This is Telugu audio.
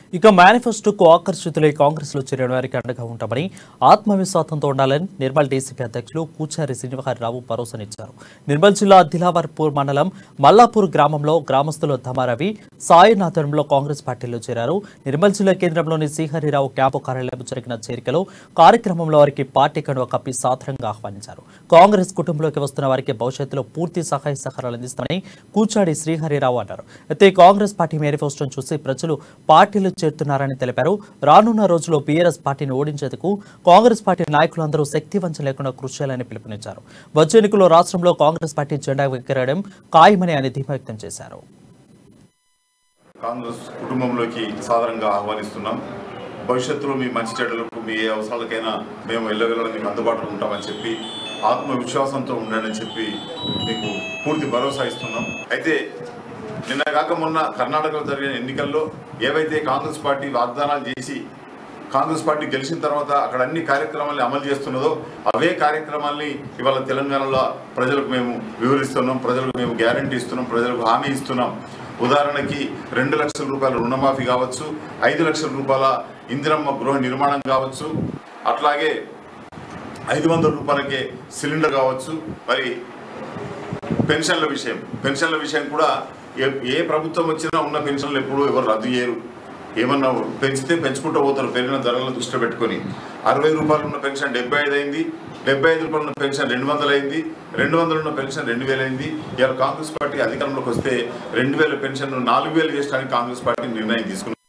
ఇక మేనిఫెస్టోకు ఆకర్షితులై కాంగ్రెస్ లో చేరిన వారికి అండగా ఉంటామని ఆత్మవిశ్వాసంతో ఉండాలని నిర్మల్ డీసీపీ అధ్యక్షులు కూచారి శ్రీనివాసరావు భరోసానిచ్చారు నిర్మల్ జిల్లా అదిలావర్పూర్ మండలం మల్లాపూర్ గ్రామంలో గ్రామస్తులు ధమారవి సాయినాథంలో కాంగ్రెస్ పార్టీలో చేరారు నిర్మల్ జిల్లా కేంద్రంలోని శ్రీహరిరావు క్యాంపు కార్యాలయం జరిగిన చేరికలో కార్యక్రమంలో వారికి పార్టీ కండువ కప్పి సాదరంగా ఆహ్వానించారు కాంగ్రెస్ కుటుంబంలోకి వస్తున్న వారికి భవిష్యత్తులో పూర్తి సహాయ సహకారాలు అందిస్తామని కూచాడి శ్రీహరిరావు అన్నారు అయితే కాంగ్రెస్ పార్టీ మేనిఫెస్టోను చూసి ప్రజలు పార్టీలు చేరుతున్నారని తెలిపారు రానున్న రోజుల్లో బీఆర్ఎస్ పార్టీని ఓడించేందుకు కాంగ్రెస్ పార్టీ నాయకులందరూ శక్తివంచం లేకుండా కృషి చేయాలని పిలుపునిచ్చారు వచ్చే ఎన్నికల్లో రాష్ట్రంలో కాంగ్రెస్ పార్టీ జెండా ఎగరడం ఖాయమని ఆయన ధీమా వ్యక్తం చేశారు కాంగ్రెస్ కుటుంబంలోకి సాధారణంగా ఆహ్వానిస్తున్నాం భవిష్యత్తులో మీ మంచి చెడ్డలకు మీ ఏ అవసరాలకైనా మేము వెళ్ళగల మీకు అందుబాటులో ఉంటామని చెప్పి ఆత్మవిశ్వాసంతో ఉండండి చెప్పి మీకు పూర్తి భరోసా ఇస్తున్నాం అయితే నిన్న కాక మొన్న కర్ణాటకలో జరిగిన ఎన్నికల్లో ఏవైతే కాంగ్రెస్ పార్టీ వాగ్దానాలు చేసి కాంగ్రెస్ పార్టీ గెలిచిన తర్వాత అక్కడ అన్ని కార్యక్రమాల్ని అమలు చేస్తున్నదో అవే కార్యక్రమాల్ని ఇవాళ తెలంగాణలో ప్రజలకు మేము వివరిస్తున్నాం ప్రజలకు మేము గ్యారంటీ ఇస్తున్నాం ప్రజలకు హామీ ఇస్తున్నాం ఉదాహరణకి రెండు లక్షల రూపాయల రుణమాఫీ కావచ్చు ఐదు లక్షల రూపాయల ఇందిరమ్మ గృహ నిర్మాణం కావచ్చు అట్లాగే ఐదు వందల రూపాయలకే సిలిండర్ కావచ్చు మరి పెన్షన్ల విషయం పెన్షన్ల విషయం కూడా ఏ ఏ ప్రభుత్వం వచ్చినా ఉన్న పెన్షన్లు ఎప్పుడు ఎవరు రద్దు చేయరు ఏమన్నా పెంచితే పెంచుకుంటూ పోతారు పెరిగిన ధరలను దృష్టిలో పెట్టుకొని అరవై రూపాయలు ఉన్న పెన్షన్ డెబ్బై ఐదు అయింది డెబ్బై ఐదు రూపాయలు ఉన్న పెన్షన్ రెండు వందలు అయింది రెండు వందలు ఉన్న పెన్షన్ రెండు వేలు అయింది ఇవాళ కాంగ్రెస్ పార్టీ అధికారంలోకి వస్తే రెండు వేల పెన్షన్ నాలుగు వేలు చేయడానికి కాంగ్రెస్ పార్టీ నిర్ణయం తీసుకున్నారు